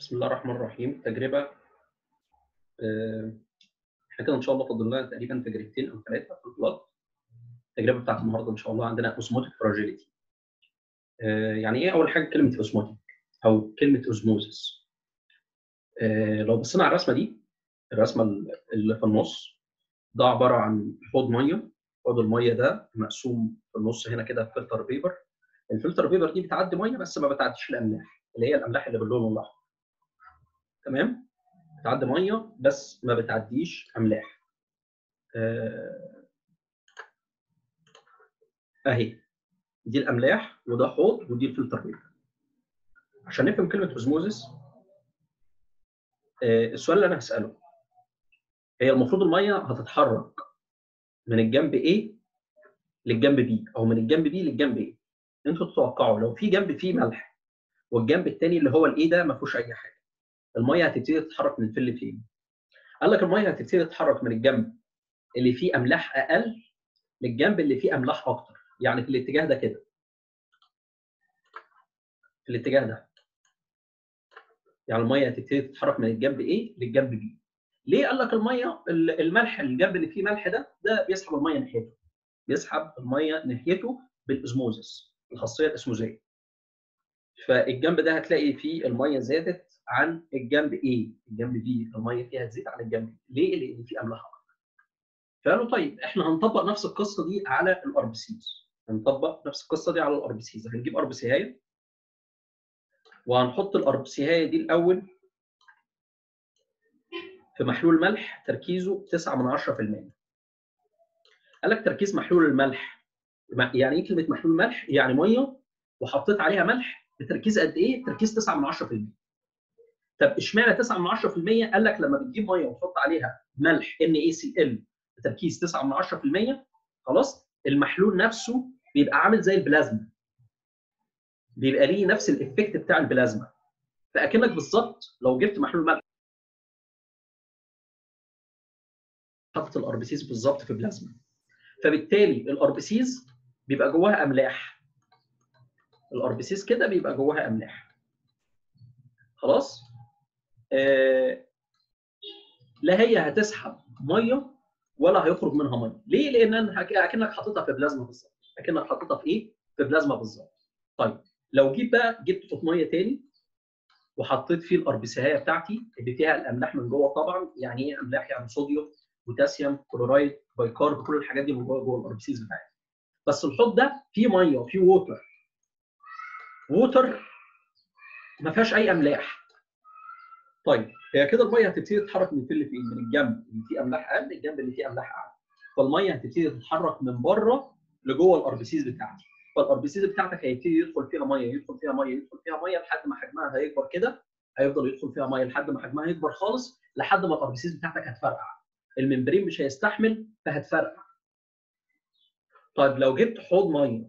بسم الله الرحمن الرحيم تجربة آه، احنا كده ان شاء الله فاضل لنا تقريبا تجربتين او ثلاثة في البلاد التجربة بتاعت النهارده ان شاء الله عندنا اوزموتيك فراجيليتي يعني ايه اول حاجة كلمة اوزموتيك او كلمة اوزموزس لو بصينا على الرسمة دي الرسمة اللي في النص ده عبارة عن حوض مية حوض المية ده مقسوم في النص هنا كده فلتر بيبر الفلتر بيبر دي بتعدي مية بس ما بتعديش الاملاح اللي هي الاملاح اللي باللون الاحمر تمام بتعدي ميه بس ما بتعديش املاح آه، اهي دي الاملاح وده حوض ودي الفلتر بيبر عشان نفهم كلمه اوزموزس آه، السؤال اللي انا هساله هي المفروض الميه هتتحرك من الجنب A للجنب B او من الجنب B للجنب A انتوا تتوقعوا لو في جنب فيه ملح والجنب الثاني اللي هو الايه ده ما فيهوش اي حاجه الميه هتبتدي تتحرك من فين لفين قال لك الميه هتبتدي تتحرك من الجنب اللي فيه املاح اقل للجنب اللي فيه املاح اكتر يعني في الاتجاه ده كده في الاتجاه ده يعني الميه هتبتدي تتحرك من الجنب A للجنب B ليه قال لك الميه الملح الجنب اللي فيه ملح ده ده بيسحب الميه ناحيته بيسحب الميه ناحيته بالاسموزس الخاصيه الاسموزيه فالجنب ده هتلاقي فيه الميه زادت عن الجنب A الجنب B الميه فيها تزيد عن الجنب B ليه؟ لان في املاح اكتر فقالوا طيب احنا هنطبق نفس القصه دي على الار بي سيز هنطبق نفس القصه دي على الار بي سيز هنجيب ار بي سيهايه وهنحط الار بي سيهايه دي الاول في محلول ملح تركيزه 9 من 10% قال لك تركيز محلول الملح يعني ايه كلمه محلول ملح؟ يعني ميه وحطيت عليها ملح بتركيز قد ايه؟ تركيز 9 من 10%. طب اشمعنى 9 من 10%؟ قال لك لما بتجيب ميه وتحط عليها ملح NaCl بتركيز 9 من 10% خلاص المحلول نفسه بيبقى عامل زي البلازما. بيبقى ليه نفس الايفكت بتاع البلازما. فاكنك بالظبط لو جبت محلول ملح حطت الار بي سيز بالظبط في بلازما. فبالتالي الار بي سيز بيبقى جواها املاح. الار بي سيز كده بيبقى جواها املاح. خلاص؟ آه لا هي هتسحب ميه ولا هيخرج منها ميه، ليه؟ لان اكنك حاططها في بلازما بالظبط، اكنك حاططها في ايه؟ في بلازما بالظبط. طيب لو جيت بقى جبت فوط ميه تاني وحطيت فيه الاربسيهايه بتاعتي اللي فيها الاملاح من جوه طبعا، يعني ايه املاح؟ يعني صوديوم، بوتاسيوم، كلورايد، بايكارب، كل الحاجات دي من جوه جوه الاربسيز بتاعتي. بس الحوض ده فيه ميه وفيه ووتر. ووتر ما فيهاش اي املاح. طيب هي كده الميه هتبتدي تتحرك من فين لفين؟ من الجنب اللي فيه املاح اقل للجنب اللي فيه املاح اعلى. فالميه هتبتدي تتحرك من بره لجوه الار بي سيز بتاعتي. فالار بي سيز بتاعتك هيبتدي يدخل فيها ميه يدخل فيها ميه يدخل فيها ميه لحد ما حجمها هيكبر كده هيفضل يدخل فيها ميه لحد ما حجمها يكبر خالص لحد ما الار بي سيز بتاعتك هتفرقع. الممبرين مش هيستحمل فهتفرقع. طيب لو جبت حوض ميه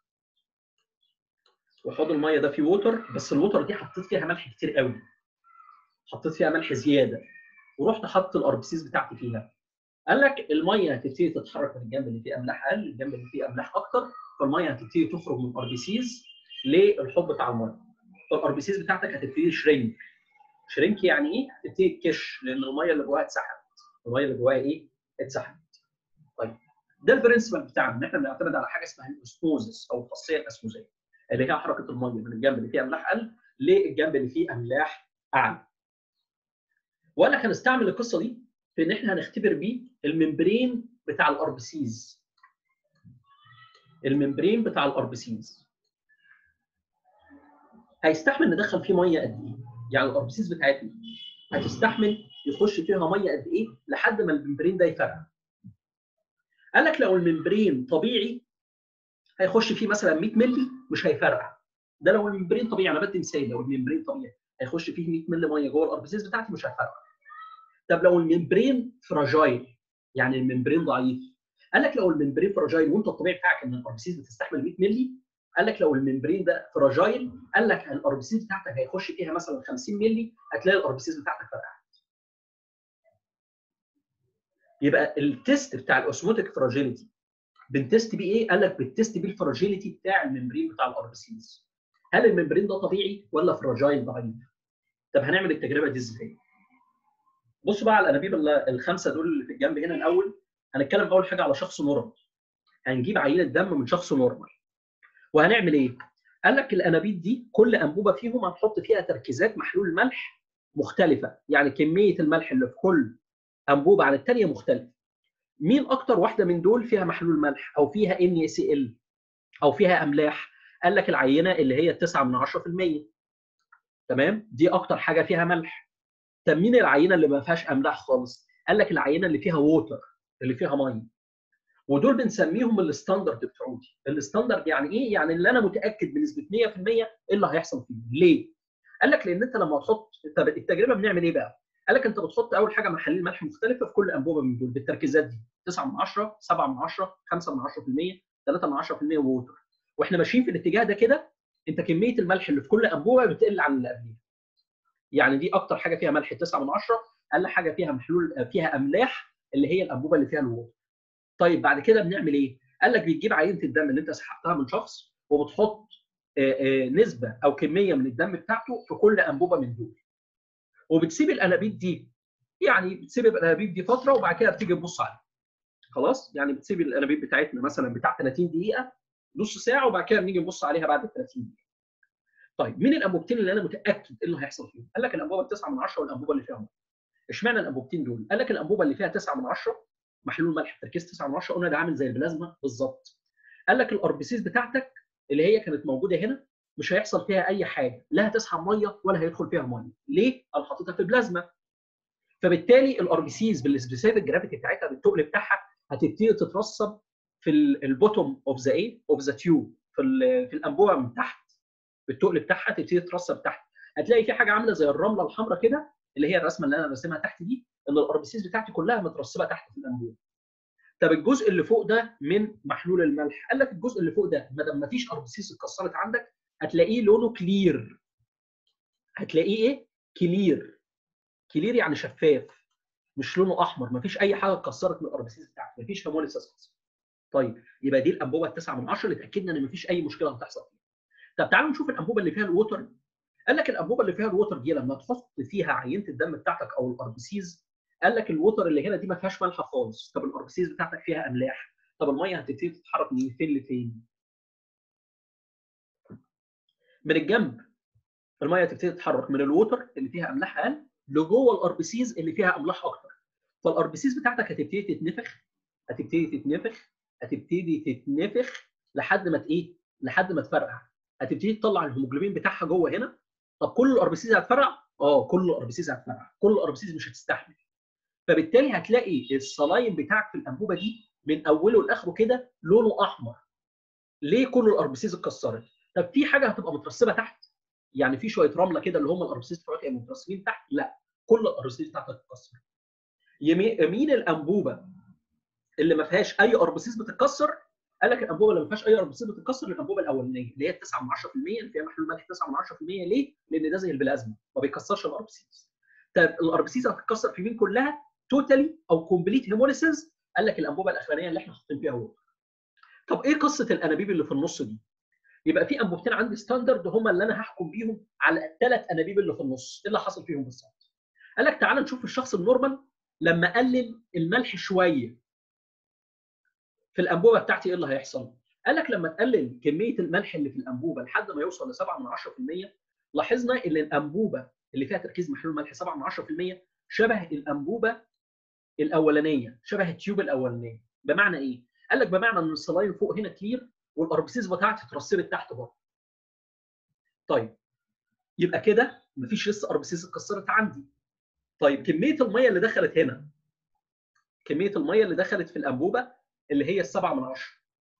وحوض الميه ده فيه ووتر بس الووتر دي حطيت فيها ملح كتير قوي. حطيت فيها ملح زياده ورحت حاطط الار بي سيز بتاعتي فيها قال لك الميه هتبتدي تتحرك من الجنب اللي فيه املاح اقل للجنب اللي فيه املاح اكتر فالميه هتبتدي تخرج من الار بي سيز للحوض بتاع الميه فالار بي سيز بتاعتك هتبتدي شرينك شرينك يعني ايه؟ هتبتدي تكش لان الميه اللي جواها اتسحبت الميه اللي جواها ايه؟ اتسحبت طيب ده البرنسبل بتاعنا ان احنا بنعتمد على حاجه اسمها الاسموزس او الخاصيه الاسموزيه اللي هي حركه الميه من الجنب اللي فيه املاح اقل للجنب اللي فيه املاح اعلى وقال لك هنستعمل القصه دي في ان احنا هنختبر بيه الممبرين بتاع الار بي سيز الممبرين بتاع الار بي سيز هيستحمل ندخل فيه ميه قد ايه؟ يعني الار بي سيز بتاعتنا هتستحمل يخش فيها ميه قد ايه لحد ما الممبرين ده يفرقع قال لك لو الممبرين طبيعي هيخش فيه مثلا 100 مللي مش هيفرقع ده لو الممبرين طبيعي انا بدي مثال لو الممبرين طبيعي هيخش فيه 100 مللي ميه جوه الار بي سيز بتاعتي مش هيفرقع طب لو الممبرين فراجايل يعني الممبرين ضعيف قال لك لو الممبرين فراجايل وانت الطبيعي بتاعك ان الار بي سيز بتستحمل 100 مللي قال لك لو الممبرين ده فراجايل قال لك الار بي سيز بتاعتك هيخش فيها مثلا 50 مللي هتلاقي الار بي سيز بتاعتك فرقعت يبقى التيست بتاع الاوسموتيك فراجيليتي بنتست بيه ايه؟ قال لك بتست بيه الفراجيليتي بتاع الممبرين بتاع الار بي سيز هل الممبرين ده طبيعي ولا فراجايل ضعيف؟ طب هنعمل التجربه دي ازاي؟ بصوا بقى على الانابيب الخمسه دول اللي في الجنب هنا الاول هنتكلم اول حاجه على شخص نورمال هنجيب عينه دم من شخص نورمال وهنعمل ايه؟ قال لك الانابيب دي كل انبوبه فيهم هنحط فيها تركيزات محلول الملح مختلفه يعني كميه الملح اللي في كل انبوبه عن الثانيه مختلفه مين اكتر واحده من دول فيها محلول ملح او فيها ان سي ال او فيها املاح قال لك العينه اللي هي 9 من 10% تمام دي اكتر حاجه فيها ملح طب مين العينه اللي ما فيهاش املاح خالص قال لك العينه اللي فيها ووتر اللي فيها ميه ودول بنسميهم الستاندرد بتوعتي الستاندرد يعني ايه يعني اللي انا متاكد بنسبه 100% ايه اللي هيحصل فيه ليه قال لك لان انت لما تحط طب التجربه بنعمل ايه بقى قال لك انت بتحط اول حاجه محاليل ملح مختلفه في كل انبوبه من دول بالتركيزات دي 9 من 10 7 من 10 5 من 10% 3 من 10% ووتر واحنا ماشيين في الاتجاه ده كده انت كميه الملح اللي في كل انبوبه بتقل عن اللي قبليها يعني دي اكتر حاجه فيها ملح 9 من 10 اقل حاجه فيها محلول فيها املاح اللي هي الانبوبه اللي فيها الووتر طيب بعد كده بنعمل ايه قال لك بتجيب عينه الدم اللي انت سحبتها من شخص وبتحط نسبه او كميه من الدم بتاعته في كل انبوبه من دول وبتسيب الانابيب دي يعني بتسيب الانابيب دي فتره وبعد كده بتيجي تبص عليها خلاص يعني بتسيب الانابيب بتاعتنا مثلا بتاع 30 دقيقه نص ساعه وبعد كده بنيجي نبص عليها بعد ال 30 دقيقه طيب مين الانبوبتين اللي انا متاكد ايه اللي هيحصل فيهم قال لك الانبوبه 9 من 10 والانبوبه اللي فيها ميه اشمعنى الانبوبتين دول قال لك الانبوبه اللي فيها 9 من 10 محلول ملح تركيز 9 من 10 قلنا ده عامل زي البلازما بالظبط قال لك الاربيسيس بتاعتك اللي هي كانت موجوده هنا مش هيحصل فيها اي حاجه لا هتسحب ميه ولا هيدخل فيها ميه ليه انا حاططها في بلازما فبالتالي الار بي سيز بالسبيسيفيك جرافيتي بتاعتها بالتقل بتاعها هتبتدي تترسب في البوتوم اوف ذا ايه اوف ذا تيوب في في الانبوبه من تحت بالتقل بتاعها تبتدي تترسب تحت هتلاقي في حاجه عامله زي الرمله الحمراء كده اللي هي الرسمه اللي انا راسمها تحت دي ان الار بي سيز بتاعتي كلها مترسبه تحت في الانبوبه طب الجزء اللي فوق ده من محلول الملح قال لك الجزء اللي فوق ده ما دام ما فيش ار بي سيز اتكسرت عندك هتلاقيه لونه كلير هتلاقيه ايه كلير كلير يعني شفاف مش لونه احمر ما فيش اي حاجه اتكسرت من الار بي سيز بتاعتك ما فيش هيموليسيس حصل طيب يبقى دي الانبوبه التسعه من 10 اللي اتاكدنا ان ما فيش اي مشكله هتحصل فيها طب تعالوا نشوف الانبوبه اللي فيها الووتر قال لك الانبوبه اللي فيها الووتر دي لما تحط فيها عينه الدم بتاعتك او الار بي سيز قال لك الووتر اللي هنا دي ما فيهاش ملح خالص طب الار بي سيز بتاعتك فيها املاح طب الميه هتبتدي تتحرك من فين لفين من الجنب الميه تبتدي تتحرك من الووتر اللي فيها املاح اقل لجوه الار بي سيز اللي فيها املاح اكتر فالار بي سيز بتاعتك هتبتدي تتنفخ هتبتدي تتنفخ هتبتدي تتنفخ لحد ما ايه لحد ما تفرقع هتبتدي تطلع الهيموجلوبين بتاعها جوه هنا طب كل الار بي سيز هتفرقع اه كل الار بي سيز هتفرقع كل الار بي سيز مش هتستحمل فبالتالي هتلاقي الصلايم بتاعك في الانبوبه دي من اوله لاخره كده لونه احمر ليه كل الار بي سيز اتكسرت طب في حاجه هتبقى مترسبه تحت يعني في شويه رمله كده اللي هم الاربسيس بتوعك مترسبين تحت لا كل الاربسيس بتاعتك اتكسر يمين الانبوبه اللي ما فيهاش اي اربسيس بتتكسر قال لك الانبوبه اللي ما فيهاش اي اربسيس بتتكسر الانبوبه الاولانيه اللي هي 9 من 10% اللي فيها محلول ملح 9 من 10% ليه؟ لان ده زي البلازما ما بيكسرش الاربسيس طب الاربسيس هتتكسر في مين كلها توتالي او كومبليت هيموليسيس قال لك الانبوبه الاخرانيه اللي احنا حاطين فيها هو طب ايه قصه الانابيب اللي في النص دي؟ يبقى في انبوبتين عندي ستاندرد هم اللي انا هحكم بيهم على الثلاث انابيب اللي في النص ايه اللي حصل فيهم بالظبط قال لك تعال نشوف الشخص النورمال لما قلل الملح شويه في الانبوبه بتاعتي ايه اللي هيحصل قال لك لما تقلل كميه الملح اللي في الانبوبه لحد ما يوصل ل 7 من 10% لاحظنا ان الانبوبه اللي فيها تركيز محلول ملح 7 من 10% شبه الانبوبه الاولانيه شبه التيوب الاولانيه بمعنى ايه قال لك بمعنى ان الصلاين فوق هنا كلير والاربسيس بتاعتي اترسبت تحت برضه. طيب يبقى كده مفيش لسه اربسيس اتكسرت عندي. طيب كميه الميه اللي دخلت هنا كميه الميه اللي دخلت في الانبوبه اللي هي السبعه من عشره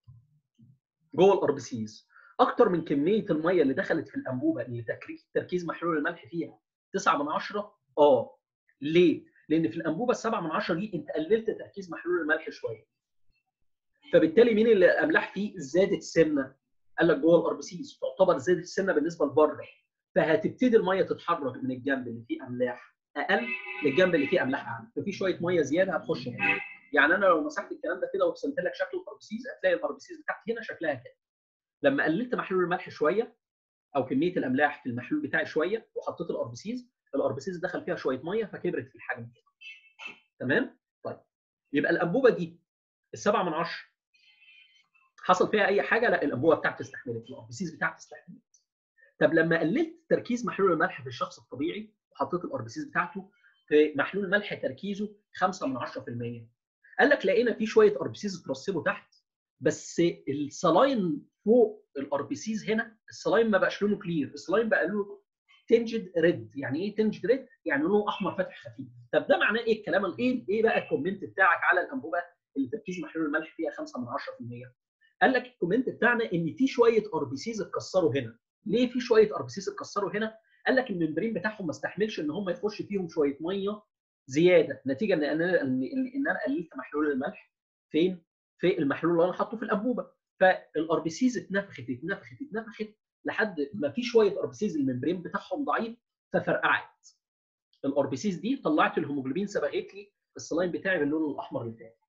جوه الاربسيس اكتر من كميه الميه اللي دخلت في الانبوبه اللي تركيز محلول الملح فيها 9 من 10 اه ليه؟ لان في الانبوبه السبعه من 10 دي انت قللت تركيز محلول الملح شويه فبالتالي مين اللي الاملاح فيه زادت سنه قال لك جوه الاربسيس تعتبر زادت سنه بالنسبه لبره فهتبتدي الميه تتحرك من الجنب اللي فيه املاح اقل للجنب اللي فيه املاح اعلى ففي شويه ميه زياده هتخش هنا يعني انا لو مسحت الكلام ده كده ورسمت لك شكل الاربسيس هتلاقي الاربسيس بتاعتي هنا شكلها كده لما قللت محلول الملح شويه او كميه الاملاح في المحلول بتاعي شويه وحطيت الاربسيس الاربسيس دخل فيها شويه ميه فكبرت في الحجم كده تمام طيب يبقى الانبوبه دي السبعة من عشرة حصل فيها اي حاجه لا الانبوبه بتاعتي استحملت الاربسيس بتاعتي استحملت طب لما قللت تركيز محلول الملح في الشخص الطبيعي وحطيت الاربسيس بتاعته في محلول الملح تركيزه 5 من 10% قال لك لقينا في شويه اربسيس اترسبوا تحت بس الصلاين فوق الاربسيس هنا الصلاين ما بقاش لونه كلير الصلاين بقى له تنجد ريد يعني ايه تنجد ريد يعني لونه احمر فاتح خفيف طب ده معناه ايه الكلام ايه ايه بقى الكومنت بتاعك على الانبوبه اللي تركيز محلول الملح فيها 5 من 10% قال لك الكومنت بتاعنا ان في شويه اربسيس اتكسروا هنا ليه في شويه اربسيس اتكسروا هنا قال لك الممبرين بتاعهم ما استحملش ان هم يخش فيهم شويه ميه زياده نتيجه ان انا ان انا قللت محلول الملح فين في المحلول اللي انا حاطه في الانبوبه فالاربسيز اتنفخت اتنفخت اتنفخت لحد ما في شويه اربسيز الممبرين بتاعهم ضعيف ففرقعت الاربسيز دي طلعت الهيموجلوبين صبغت لي السلاين بتاعي باللون الاحمر اللي فات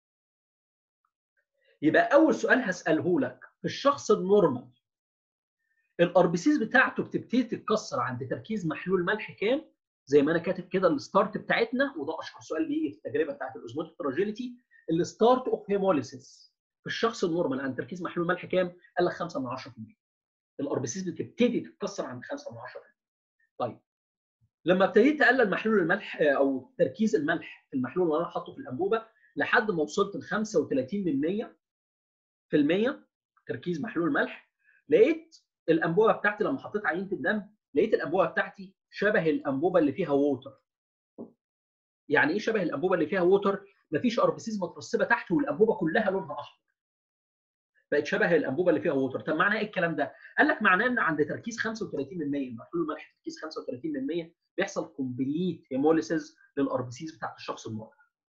يبقى اول سؤال هساله لك في الشخص النورمال الاربسيس بتاعته بتبتدي تتكسر عند تركيز محلول ملح كام زي ما انا كاتب كده الستارت بتاعتنا وده اشهر سؤال بيجي في التجربه بتاعت الاوزموتيك فراجيليتي الستارت اوف هيموليسيس في الشخص النورمال عند تركيز محلول ملح كام؟ قال لك 5 من 10% الاربسيس بتبتدي تتكسر عند 5 من 10% طيب لما ابتديت اقلل محلول الملح او تركيز الملح في المحلول اللي انا حاطه في الانبوبه لحد ما وصلت ل 35 من 100 في المية تركيز محلول الملح لقيت الانبوبه بتاعتي لما حطيت عينه الدم لقيت الانبوبه بتاعتي شبه الانبوبه اللي فيها ووتر يعني ايه شبه الانبوبه اللي فيها ووتر مفيش اربسيس مترسبه تحت والانبوبه كلها لونها احمر بقت شبه الانبوبه اللي فيها ووتر طب معناه ايه الكلام ده قال لك معناه ان عند تركيز 35% محلول الملح تركيز 35% بيحصل كومبليت هيموليسيس للاربسيس بتاعت الشخص النورمال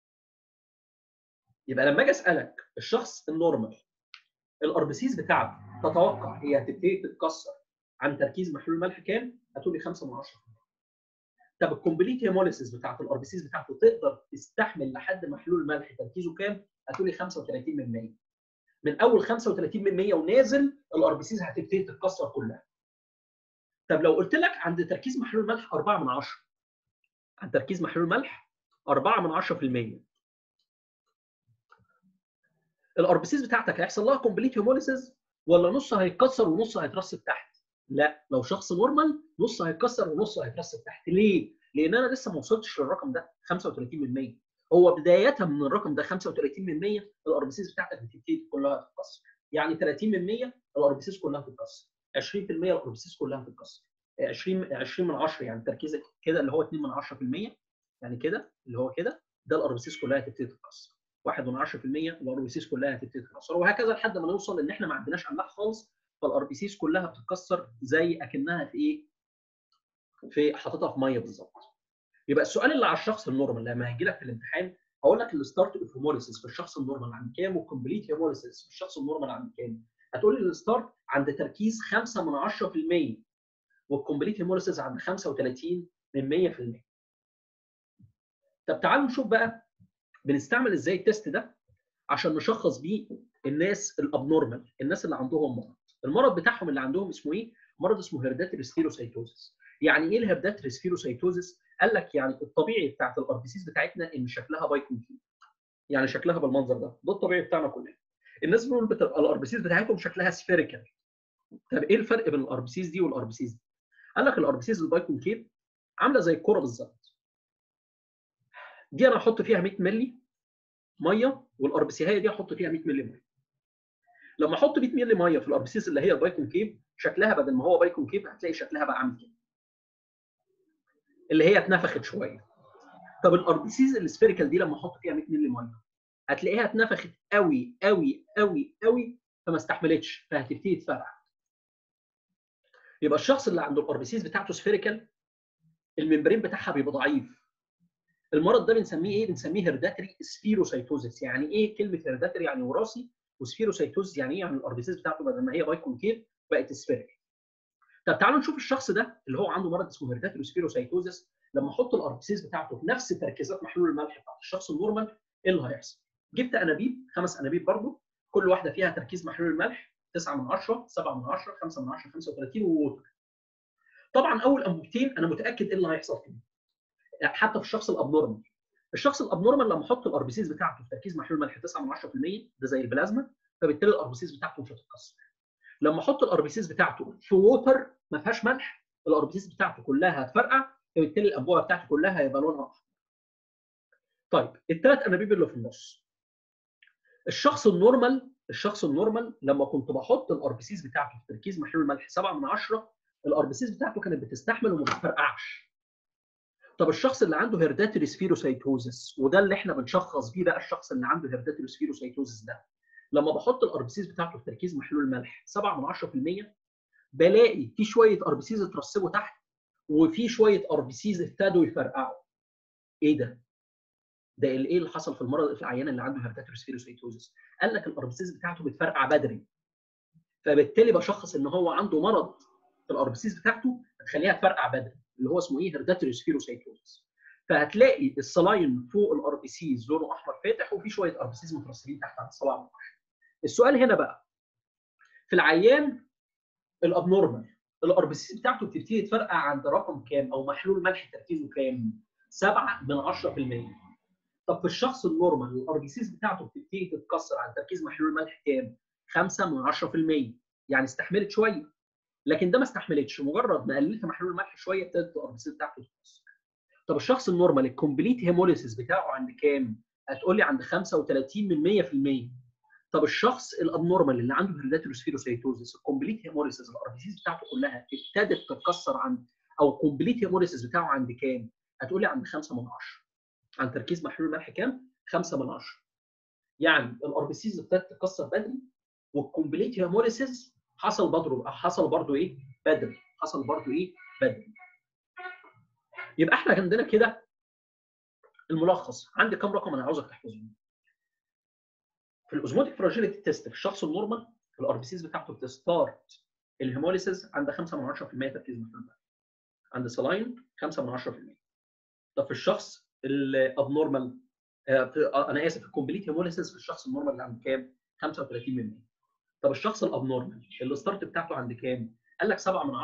يبقى لما اجي اسالك الشخص النورمال الاربسيس بتاعته تتوقع هي هتبتدي تتكسر عن تركيز محلول الملح كام؟ هتقول لي 5 من 10 طب الكومبليت هيموليسيس بتاعت الاربسيس بتاعته تقدر تستحمل لحد محلول الملح تركيزه كام؟ هتقول لي 35 من 100 من اول 35 من 100 ونازل الاربسيس هتبتدي تتكسر كلها طب لو قلت لك عند تركيز محلول الملح 4 من 10 عند تركيز محلول الملح 4 من 10% الاربسيس بتاعتك هيحصل لها كومبليت هيموليسيس ولا نص هيتكسر ونص هيترسب تحت؟ لا لو شخص نورمال نص هيتكسر ونص هيترسب تحت ليه؟ لان انا لسه ما وصلتش للرقم ده 35% هو بدايه من الرقم ده 35% الاربسيس بتاعتك بتبتدي كلها تتكسر يعني 30% الاربسيس كلها تتكسر 20% الاربسيس كلها تتكسر 20 20 من 10 يعني تركيزك كده اللي هو 2 من 10% يعني كده اللي هو كده ده الاربسيس كلها هتبتدي تتكسر 1 من 10% الار بي سيز كلها هتبتدي تتكسر وهكذا لحد ما نوصل ان احنا ما عندناش املاح خالص فالار بي سيز كلها بتتكسر زي اكنها في ايه؟ في حاططها في ميه بالظبط. يبقى السؤال اللي على الشخص النورمال لما هيجي لك في الامتحان هقول لك الستارت اوف هيموليسيس في الشخص النورمال عند كام والكومبليت هيموليسيس في الشخص النورمال عند كام؟ هتقول لي الستارت عند تركيز 5 من 10% والكومبليت هيموليسيس عند 35 من 100%. طب تعالوا نشوف بقى بنستعمل ازاي التيست ده عشان نشخص بيه الناس الابنورمال الناس اللي عندهم مرض المرض بتاعهم اللي عندهم اسمه ايه مرض اسمه هيرداتري سفيروسايتوزس يعني ايه الهيرداتري سفيروسايتوزس قال لك يعني الطبيعي بتاعت الاربسيس بتاعتنا ان شكلها بايكونكيف يعني شكلها بالمنظر ده ده الطبيعي بتاعنا كلنا الناس دول بتبقى الاربسيس بتاعتهم شكلها سفيريكال طب ايه الفرق بين الاربسيس دي والاربسيس دي قال لك الاربسيس البايكونكيف عامله زي الكوره بالظبط دي انا احط فيها 100 مللي ميه والاربسيهايه دي احط فيها 100 مللي ميه لما احط 100 مللي ميه في الاربسيس اللي هي البايكون كيف شكلها بدل ما هو بايكون كيف هتلاقي شكلها بقى عامل كده اللي هي اتنفخت شويه طب الاربسيس السفيريكال دي لما احط فيها 100 مللي ميه هتلاقيها اتنفخت قوي قوي قوي قوي فما استحملتش فهتبتدي تفرقع يبقى الشخص اللي عنده الاربسيس بتاعته سفيريكال الممبرين بتاعها بيبقى ضعيف المرض ده بنسميه ايه؟ بنسميه هيرداتري سفيروسايتوزيس، يعني ايه كلمه هيرداتري؟ يعني وراثي وسفيروسايتوزيس يعني ايه؟ يعني الاربيسيس بتاعته بدل ما هي بايكونكيف بقت سفيريكال. طب تعالوا نشوف الشخص ده اللي هو عنده مرض اسمه هيرداتري سفيروسايتوزيس لما احط الاربيسيس بتاعته في نفس تركيزات محلول الملح بتاعت الشخص النورمال ايه اللي هيحصل؟ جبت انابيب خمس انابيب برضه كل واحده فيها تركيز محلول الملح 9 من 10 7 من 10 5 من 10 35 ووتر. طبعا اول انبوبتين انا متاكد ايه اللي هيحصل فيهم حتى في الشخص الابنورمال الشخص الابنورمال لما احط الار بي سيز بتاعته في تركيز محلول ملح 9 من 10% ده زي البلازما فبالتالي الار بي سيز بتاعته مش هتتكسر لما احط الار بي سيز بتاعته في ووتر ما فيهاش ملح الار بي سيز بتاعته كلها هتفرقع فبالتالي الانبوبه بتاعته كلها هيبقى لونها احمر طيب الثلاث انابيب اللي في النص الشخص النورمال الشخص النورمال لما كنت بحط الار بي سيز بتاعته في تركيز محلول الملح 7 من 10 الار بي سيز بتاعته كانت بتستحمل وما بتفرقعش طب الشخص اللي عنده هيرداتري سفيروسايتوزس وده اللي احنا بنشخص بيه بقى الشخص اللي عنده هيرداتري سفيروسايتوزس ده لما بحط الار بي سيز بتاعته في تركيز محلول الملح 7 من 10% بلاقي في شويه ار بي سيز اترسبوا تحت وفي شويه ار بي سيز ابتدوا يفرقعوا ايه ده؟ ده ايه اللي حصل في المرض في العيان اللي عنده هيرداتري سفيروسايتوزس قال لك الار بي سيز بتاعته بتفرقع بدري فبالتالي بشخص ان هو عنده مرض في الار بي سيز بتاعته هتخليها تفرقع بدري اللي هو اسمه ايه هيرداتري سفيروسايتوزس فهتلاقي الصلاين فوق الار بي سيز لونه احمر فاتح وفي شويه ار بي سيز مترسبين تحت على الصباع السؤال هنا بقى في العيان الابنورمال الار بي سيز بتاعته بتبتدي تفرقع عند رقم كام او محلول ملح تركيزه كام 7 من 10% طب في الشخص النورمال الار بي سيز بتاعته بتبتدي تتكسر عند تركيز محلول الملح كام 5 من 10% يعني استحملت شويه لكن ده ما استحملتش مجرد ما قللت محلول الملح شويه ابتدت الار بي سيز بتاعته تتكسر طب الشخص النورمال الكومبليت هيموليسيس بتاعه عند كام هتقول لي عند 35 من 100% طب الشخص الابنورمال اللي عنده هيرداتري سفيروسايتوزس الكومبليت هيموليسيس الار بي سيز بتاعته كلها ابتدت تتكسر عند او كومبليت هيموليسيس بتاعه عند كام؟ هتقول لي عند 5 من 10 عن تركيز محلول الملح كام؟ 5 من 10 يعني الار بي سيز ابتدت تتكسر بدري والكومبليت هيموليسيس حصل برضه حصل برضه ايه؟ بدري حصل برضه ايه؟ بدري يبقى احنا عندنا كده الملخص عندي كام رقم انا عاوزك تحفظهم في الاوزموتيك فراجيليتي تيست في الشخص النورمال الار بي سيز بتاعته بتستارت الهيموليسيس عند 5 من 10% تركيز محلول الملح عند سلاين 5 من 10% طب في الشخص الابنورمال انا اسف الكومبليت هيموليسيس في الشخص النورمال اللي عند كام 35 من 100 طب الشخص الابنورمال الستارت بتاعته عند كام قال لك 7 من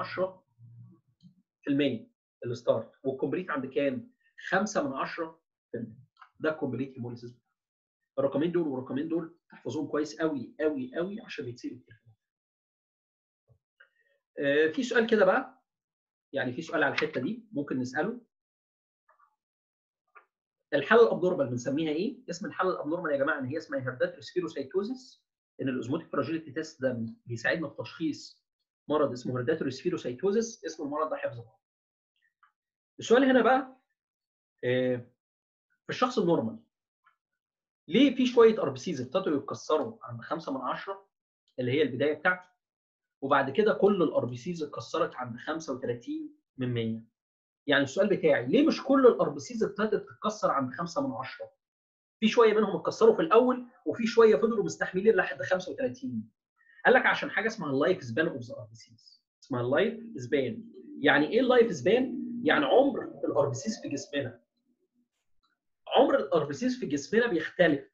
10% الستارت والكومبليت عند كام 5 من 10% ده الكومبليت هيموليسيس الرقمين دول والرقمين دول تحفظوهم كويس قوي قوي قوي عشان بيتسال كتير آه في سؤال كده بقى يعني في سؤال على الحته دي ممكن نساله الحاله الابنورمال بنسميها ايه؟ اسم الحاله الابنورمال يا جماعه ان هي اسمها هيرداتري سفيروسايتوزس ان الاوزموتيك فراجيليتي تيست ده بيساعدنا في تشخيص مرض اسمه هيرداتري سفيروسايتوزس اسم المرض ده حفظ بعض. السؤال هنا بقى آه في الشخص النورمال ليه في شويه ار بي سيز ابتدوا يتكسروا عند 5 من 10 اللي هي البدايه بتاعتي وبعد كده كل الار بي سيز اتكسرت عند 35 من 100 يعني السؤال بتاعي ليه مش كل الار بي سيز ابتدت تتكسر عند 5 من 10 في شويه منهم اتكسروا في الاول وفي شويه فضلوا مستحملين لحد 35 قال لك عشان حاجه اسمها اللايف سبان اوف ذا ار بي سيز اسمها اللايف سبان يعني ايه اللايف سبان يعني عمر الار بي سيز في جسمنا عمر الار بي سيز في جسمنا بيختلف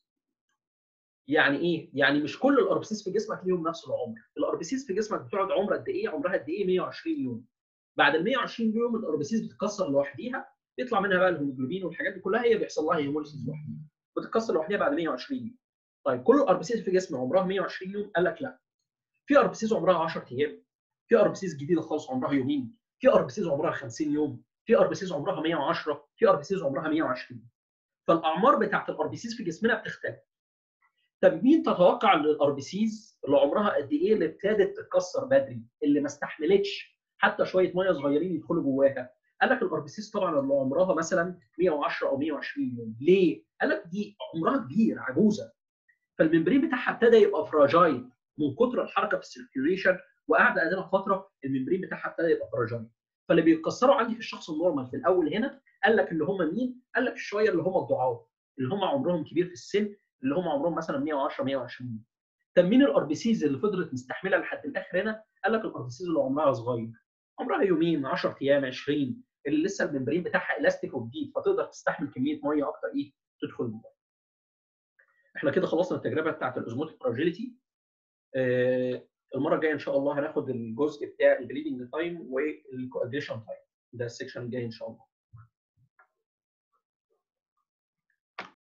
يعني ايه؟ يعني مش كل الار بي سيز في جسمك ليهم نفس العمر، الار بي سيز في جسمك بتقعد عمر قد ايه؟ عمرها قد ايه؟ 120 يوم. بعد ال 120 يوم الار بي سيز بتتكسر لوحديها بيطلع منها بقى الهيموجلوبين والحاجات دي كلها هي بيحصل لها هيموليسيس لوحدها. بتتكسر لوحدها بعد 120 يوم. طيب كل الار بي سيز في جسم عمرها 120 يوم؟ قال لك لا. في ار بي سيز عمرها 10 ايام، في ار بي سيز جديده خالص عمرها يومين، في ار بي سيز عمرها 50 يوم، في ار بي سيز عمرها 110، في ار بي سيز عمرها 120. فالاعمار بتاعت الار بي سيز في جسمنا بتختلف. طب مين تتوقع ان الار بي سيز اللي عمرها قد ايه اللي ابتدت تتكسر بدري اللي ما استحملتش حتى شويه ميه صغيرين يدخلوا جواها قال لك الار بي سيز طبعا اللي عمرها مثلا 110 او 120 يوم ليه؟ قال لك دي عمرها كبير عجوزه فالممبرين بتاعها ابتدى يبقى فراجايل من كتر الحركه في السيركيوليشن وقعد ادينا فتره الممبرين بتاعها ابتدى يبقى فراجايل فاللي بيتكسروا عندي في الشخص النورمال في الاول هنا قال لك اللي هم مين؟ قال لك الشويه اللي هم الضعاف اللي هم عمرهم كبير في السن اللي هم عمرهم مثلا 110 120 طب مين الار بي سيز اللي فضلت مستحمله لحد الاخر هنا؟ قال لك الار بي سيز اللي عمرها صغير عمرها يومين 10 ايام 20 اللي لسه الممبرين بتاعها الاستيك وجديد فتقدر تستحمل كميه ميه اكتر ايه تدخل جواها. احنا كده خلصنا التجربه بتاعت الاوزموتيك فراجيليتي آه المره الجايه ان شاء الله هناخد الجزء بتاع البليدنج تايم والكواديشن تايم ده السكشن الجاي ان شاء الله